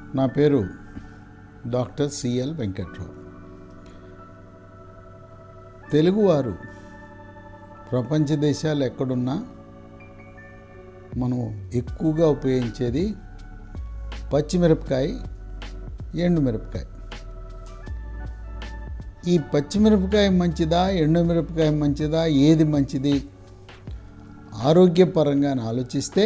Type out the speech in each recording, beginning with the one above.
నా పేరు doctor CL Venkatrao తెలుగువారు ప్రపంచ దేశాలు ఎక్కడున్నా మనం ఎక్కువగా ఉపయోగించేది పచ్చిమిరపకాయ ఎండుమిరపకాయ ఈ పచ్చిమిరపకాయ మంచిదా ఎండుమిరపకాయ మంచిదా ఏది మంచిది ఆరోగ్యపరంగా ఆలోచిస్తే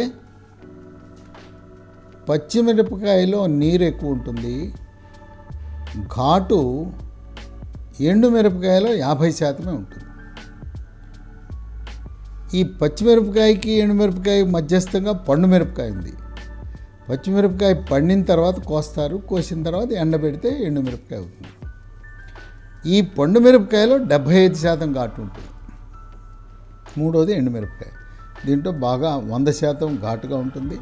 పచ్చిమిరపకాయలో నీరు ఎక్కువ ఉంటుంది ఘాటు ఎండుమిరపకాయలో యాభై శాతమే ఉంటుంది ఈ పచ్చిమిరపకాయకి ఎండుమిరపకాయ మధ్యస్థంగా పండు మిరపకాయ ఉంది పచ్చిమిరపకాయ పండిన తర్వాత కోస్తారు కోసిన తర్వాత ఎండబెడితే ఎండుమిరపకాయ అవుతుంది ఈ పండు మిరపకాయలో డెబ్భై ఐదు శాతం ఘాటు ఉంటుంది మూడోది ఎండుమిరపకాయ దీంట్లో బాగా వంద శాతం ఘాటుగా ఉంటుంది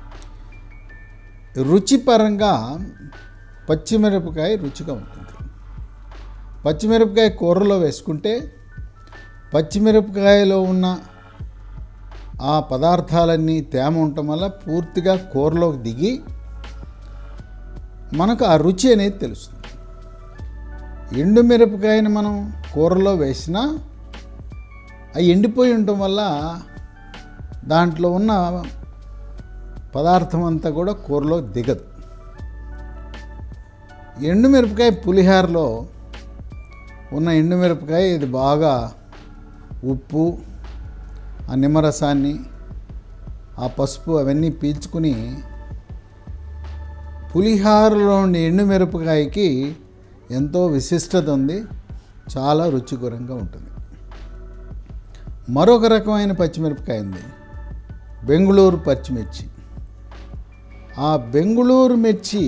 రుచిపరంగా పచ్చిమిరపకాయ రుచిగా ఉంటుంది పచ్చిమిరపకాయ కూరలో వేసుకుంటే పచ్చిమిరపకాయలో ఉన్న ఆ పదార్థాలన్నీ తేమ ఉండటం వల్ల పూర్తిగా కూరలోకి దిగి మనకు ఆ రుచి అనేది తెలుస్తుంది ఎండు మిరపకాయని మనం కూరలో వేసినా ఆ ఎండిపోయి ఉండటం వల్ల దాంట్లో ఉన్న పదార్థం అంతా కూడా కూరలో దిగదు ఎండుమిరపకాయ పులిహారలో ఉన్న ఎండుమిరపకాయ ఇది బాగా ఉప్పు ఆ నిమ్మరసాన్ని ఆ పసుపు అవన్నీ పీల్చుకుని పులిహారలో ఉండే ఎండుమిరపకాయకి ఎంతో విశిష్టత ఉంది చాలా రుచికరంగా ఉంటుంది మరొక రకమైన పచ్చిమిరపకాయ ఉంది బెంగుళూరు పచ్చిమిర్చి ఆ బెంగుళూరు మిర్చి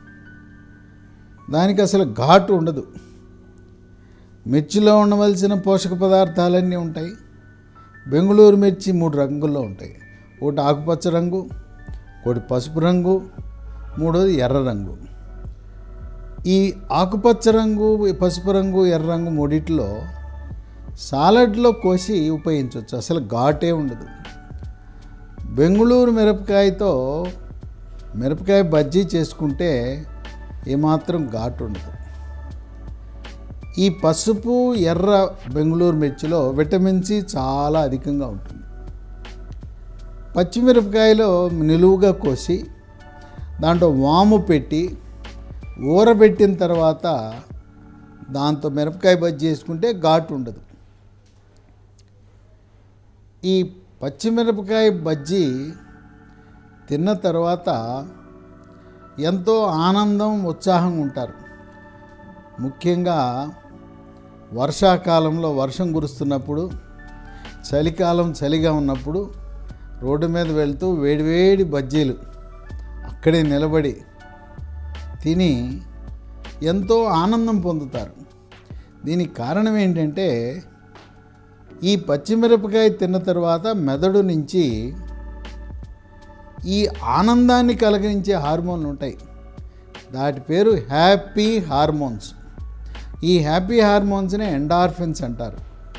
దానికి అసలు ఘాటు ఉండదు మిర్చిలో ఉండవలసిన పోషక పదార్థాలన్నీ ఉంటాయి బెంగుళూరు మిర్చి మూడు రంగుల్లో ఉంటాయి ఒకటి ఆకుపచ్చ రంగు ఒకటి పసుపు రంగు మూడోది ఎర్ర రంగు ఈ ఆకుపచ్చ రంగు పసుపు రంగు ఎర్ర రంగు మూడిట్లో సాలడ్లో కోసి ఉపయోగించవచ్చు అసలు ఘాటే ఉండదు బెంగుళూరు మిరపకాయతో మిరపకాయ బజ్జీ చేసుకుంటే ఏమాత్రం ఘాటు ఉండదు ఈ పసుపు ఎర్ర బెంగుళూరు మిర్చిలో విటమిన్ సి చాలా అధికంగా ఉంటుంది పచ్చిమిరపకాయలో నిలువుగా కోసి దాంట్లో వాము పెట్టి ఊరబెట్టిన తర్వాత దాంతో మిరపకాయ బజ్జీ చేసుకుంటే ఘాటు ఉండదు ఈ పచ్చిమిరపకాయ బజ్జీ తిన్న తర్వాత ఎంతో ఆనందం ఉత్సాహం ఉంటారు ముఖ్యంగా వర్షాకాలంలో వర్షం కురుస్తున్నప్పుడు చలికాలం చలిగా ఉన్నప్పుడు రోడ్డు మీద వెళ్తూ వేడివేడి బజ్జీలు అక్కడే నిలబడి తిని ఎంతో ఆనందం పొందుతారు దీనికి కారణం ఏంటంటే ఈ పచ్చిమిరపకాయ తిన్న తర్వాత మెదడు నుంచి ఈ ఆనందాన్ని కలిగించే హార్మోన్లు ఉంటాయి దాటి పేరు హ్యాపీ హార్మోన్స్ ఈ హ్యాపీ హార్మోన్స్ని ఎండార్ఫిన్స్ అంటారు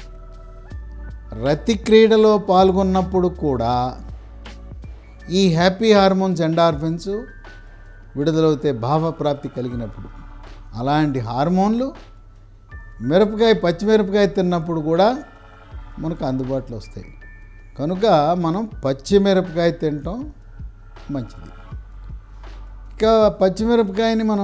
రతి క్రీడలో పాల్గొన్నప్పుడు కూడా ఈ హ్యాపీ హార్మోన్స్ ఎండార్ఫిన్స్ విడుదలవుతే భావప్రాప్తి కలిగినప్పుడు అలాంటి హార్మోన్లు మిరపకాయ పచ్చిమిరపకాయ తిన్నప్పుడు కూడా మనకు అందుబాటులో వస్తాయి కనుక మనం పచ్చిమిరపకాయ తినటం మంచిది ఇక పచ్చిమిరపకాయని మనం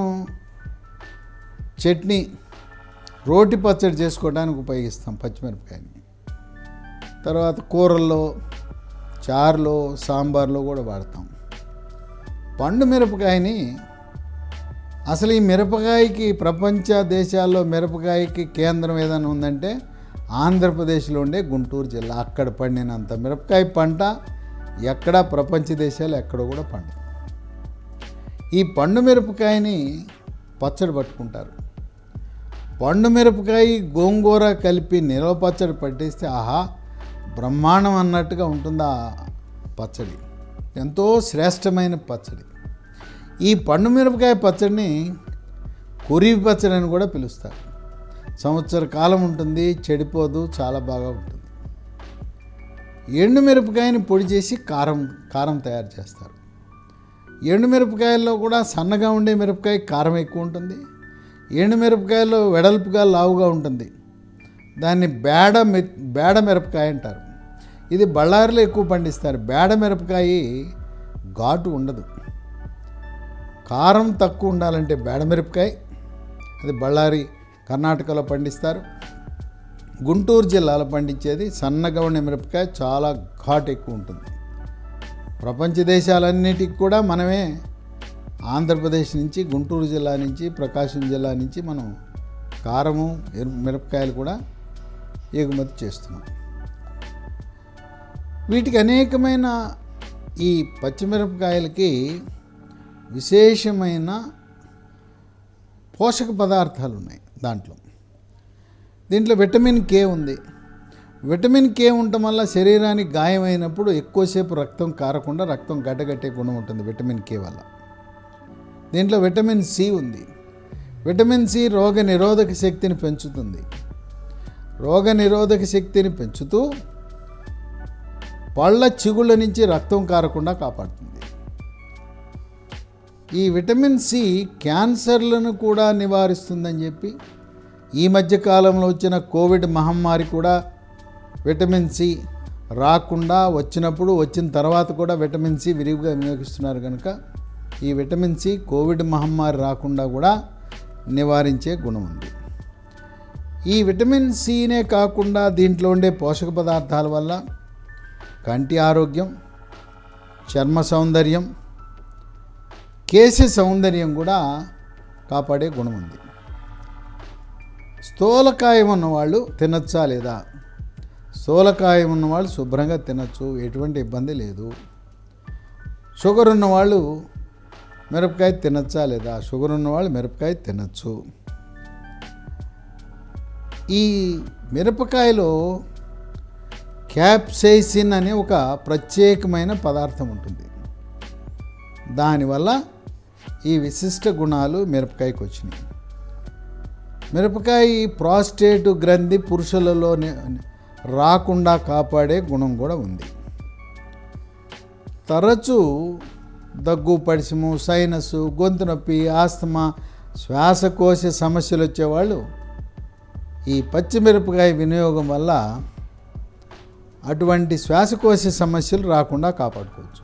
చట్నీ రోటి పచ్చడి చేసుకోవడానికి ఉపయోగిస్తాం పచ్చిమిరపకాయని తర్వాత కూరల్లో చారులో సాంబార్లో కూడా వాడతాం పండు మిరపకాయని అసలు ఈ మిరపకాయకి ప్రపంచ దేశాల్లో మిరపకాయకి కేంద్రం ఏదైనా ఉందంటే ఆంధ్రప్రదేశ్లో ఉండే గుంటూరు జిల్లా అక్కడ పండినంత మిరపకాయ పంట ఎక్కడా ప్రపంచ దేశాలు ఎక్కడ కూడా పండు ఈ పండు మిరపకాయని పచ్చడి పట్టుకుంటారు పండు మిరపకాయ గోంగూర కలిపి నిలవ పచ్చడి పట్టేస్తే ఆహా బ్రహ్మాండం అన్నట్టుగా ఉంటుందా పచ్చడి ఎంతో శ్రేష్టమైన పచ్చడి ఈ పండు మిరపకాయ పచ్చడిని కొరివి పచ్చడి అని కూడా పిలుస్తారు సంవత్సర కాలం ఉంటుంది చెడిపోదు చాలా బాగా ఉంటుంది ఎండు మిరపకాయని పొడి చేసి కారం కారం తయారు చేస్తారు ఎండుమిరపకాయల్లో కూడా సన్నగా ఉండే మిరపకాయ కారం ఎక్కువ ఉంటుంది ఎండుమిరపకాయలో వెడల్పుగా లావుగా ఉంటుంది దాన్ని బేడ మి బేడ మిరపకాయ అంటారు ఇది బళ్ళారిలో ఎక్కువ పండిస్తారు బేడ మిరపకాయ ఘాటు ఉండదు కారం తక్కువ ఉండాలంటే బేడ మిరపకాయ అది బళ్ళారి కర్ణాటకలో పండిస్తారు గుంటూరు జిల్లాలో పండించేది సన్నగా ఉండే మిరపకాయ చాలా ఘాటు ఎక్కువ ఉంటుంది ప్రపంచ దేశాలన్నిటికి కూడా మనమే ఆంధ్రప్రదేశ్ నుంచి గుంటూరు జిల్లా నుంచి ప్రకాశం జిల్లా నుంచి మనం కారము ఎరు- మిరపకాయలు కూడా ఎగుమతి చేస్తున్నాం వీటికి అనేకమైన ఈ పచ్చిమిరపకాయలకి విశేషమైన పోషక పదార్థాలు ఉన్నాయి దాంట్లో దీంట్లో విటమిన్ కే ఉంది విటమిన్ కే ఉండటం వల్ల శరీరానికి గాయమైనప్పుడు ఎక్కువసేపు రక్తం కారకుండా రక్తం గడ్డగట్టే గుణం ఉంటుంది విటమిన్ కే వల్ల దీంట్లో విటమిన్ సి ఉంది విటమిన్ సి రోగ నిరోధక శక్తిని పెంచుతుంది రోగ నిరోధక శక్తిని పెంచుతూ పళ్ళ చిగుళ్ళ నుంచి రక్తం కారకుండా కాపాడుతుంది ఈ విటమిన్ సి క్యాన్సర్లను కూడా నివారిస్తుందని చెప్పి ఈ మధ్య కాలంలో వచ్చిన కోవిడ్ మహమ్మారి కూడా విటమిన్ సి రాకుండా వచ్చినప్పుడు వచ్చిన తర్వాత కూడా విటమిన్ సి విరివిగా వినియోగిస్తున్నారు కనుక ఈ విటమిన్ సి కోవిడ్ మహమ్మారి రాకుండా కూడా నివారించే గుణం ఉంది ఈ విటమిన్ సినే కాకుండా దీంట్లో ఉండే పోషక పదార్థాల వల్ల కంటి ఆరోగ్యం చర్మ సౌందర్యం కేశ సౌందర్యం కూడా కాపాడే గుణం ఉంది స్థూలకాయం ఉన్నవాళ్ళు తినచ్చా లేదా స్థూలకాయం ఉన్నవాళ్ళు శుభ్రంగా తినచ్చు ఎటువంటి ఇబ్బంది లేదు షుగర్ ఉన్నవాళ్ళు మిరపకాయ తినచ్చా లేదా షుగర్ ఉన్నవాళ్ళు మిరపకాయ తినచ్చు ఈ మిరపకాయలో క్యాప్సైసిన్ అనే ఒక ప్రత్యేకమైన పదార్థం ఉంటుంది దానివల్ల ఈ విశిష్ట గుణాలు మిరపకాయకు వచ్చినాయి మిరపకాయ ప్రాస్టేట్ గ్రంథి పురుషులలో ని- రాకుండా కాపాడే గుణం కూడా ఉంది తరచూ దగ్గు పడిసము సైనస్ గొంతు నొప్పి ఆస్తమా శ్వాసకోశ సమస్యలు వచ్చేవాళ్ళు ఈ పచ్చిమిరపకాయ వినియోగం వల్ల అటువంటి శ్వాసకోశ సమస్యలు రాకుండా కాపాడుకోవచ్చు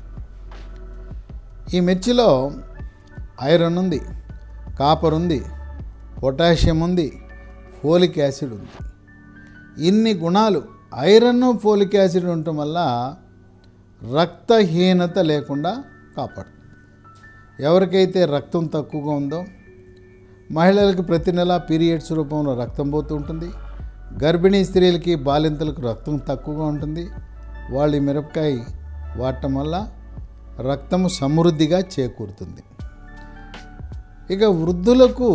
ఈ మిర్చిలో ఐరన్ ఉంది కాపర్ ఉంది పొటాషియం ఉంది ఫోలిక్ యాసిడ్ ఉంది ఇన్ని గుణాలు ఐరన్ ఫోలిక్ యాసిడ్ ఉండటం వల్ల రక్తహీనత లేకుండా కాపాడుతుంది ఎవరికైతే రక్తం తక్కువగా ఉందో మహిళలకు ప్రతి నెల పీరియడ్స్ రూపంలో రక్తం పోతూ ఉంటుంది గర్భిణీ స్త్రీలకి బాలింతలకు రక్తం తక్కువగా ఉంటుంది వాళ్ళు ఈ మిరపకాయ వాడటం వల్ల రక్తము సమృద్ధిగా చేకూరుతుంది ఇక వృద్ధులకు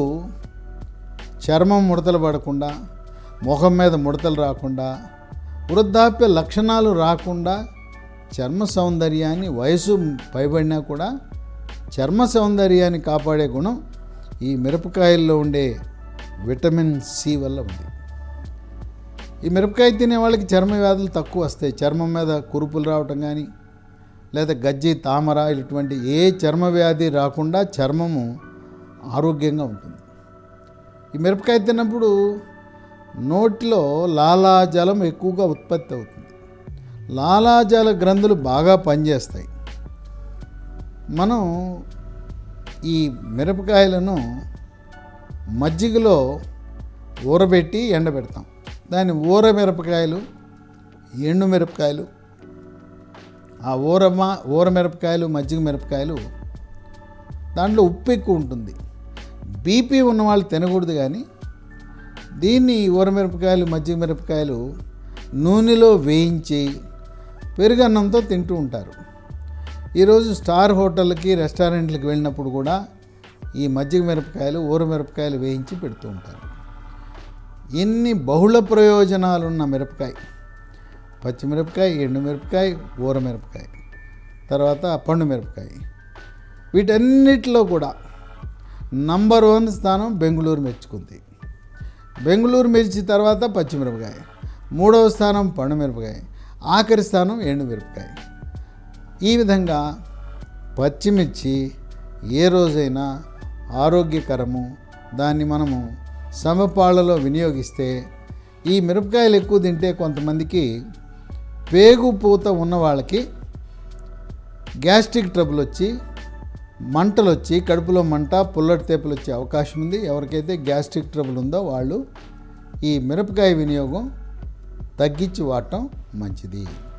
చర్మం ముడతలు పడకుండా ముఖం మీద ముడతలు రాకుండా వృద్ధాప్య లక్షణాలు రాకుండా చర్మ సౌందర్యాన్ని వయసు పైబడినా కూడా చర్మ సౌందర్యాన్ని కాపాడే గుణం ఈ మిరపకాయల్లో ఉండే విటమిన్ సి వల్ల ఉంది ఈ మిరపకాయ తినే వాళ్ళకి చర్మ వ్యాధులు తక్కువ వస్తాయి చర్మం మీద కురుపులు రావటం కానీ లేదా గజ్జి తామర ఇటువంటి ఏ చర్మ వ్యాధి రాకుండా చర్మము ఆరోగ్యంగా ఉంటుంది ఈ మిరపకాయ తిన్నప్పుడు నోటిలో లాలాజలం ఎక్కువగా ఉత్పత్తి అవుతుంది లాలాజల గ్రంథులు బాగా పనిచేస్తాయి మనం ఈ మిరపకాయలను మజ్జిగలో ఊరబెట్టి ఎండబెడతాం దాని ఊర మిరపకాయలు ఎండు మిరపకాయలు ఆ ఊరమ ఊర మిరపకాయలు మజ్జిగ మిరపకాయలు దాంట్లో ఉప్పు ఎక్కువ ఉంటుంది బీపీ ఉన్న వాళ్ళు తినకూడదు కానీ దీన్ని ఊరమిరపకాయలు మజ్జిగ మిరపకాయలు నూనెలో వేయించి పెరుగన్నంతో తింటూ ఉంటారు ఈరోజు స్టార్ హోటళ్ళకి రెస్టారెంట్లకు వెళ్ళినప్పుడు కూడా ఈ మజ్జిగ మిరపకాయలు ఊరమిరపకాయలు వేయించి పెడుతూ ఉంటారు ఇన్ని బహుళ ప్రయోజనాలున్న మిరపకాయ పచ్చిమిరపకాయ ఎండుమిరపకాయ ఊరమిరపకాయ తర్వాత పండు మిరపకాయ వీటన్నిటిలో కూడా నంబర్ వన్ స్థానం బెంగళూరు మెచ్చుకుంది బెంగళూరు మిర్చి తర్వాత పచ్చిమిరపకాయ మూడవ స్థానం పండు మిరపకాయ ఆఖరి స్థానం ఎండు మిరపకాయ ఈ విధంగా పచ్చిమిర్చి ఏ రోజైనా ఆరోగ్యకరము దాన్ని మనము సమపాళ్ళలో వినియోగిస్తే ఈ మిరపకాయలు ఎక్కువ తింటే కొంతమందికి పేగు పూత ఉన్న వాళ్ళకి గ్యాస్ట్రిక్ ట్రబుల్ వచ్చి మంటలు వచ్చి కడుపులో మంట పుల్లటి తేపులు వచ్చే అవకాశం ఉంది ఎవరికైతే గ్యాస్ట్రిక్ ట్రబుల్ ఉందో వాళ్ళు ఈ మిరపకాయ వినియోగం తగ్గించి వాడటం మంచిది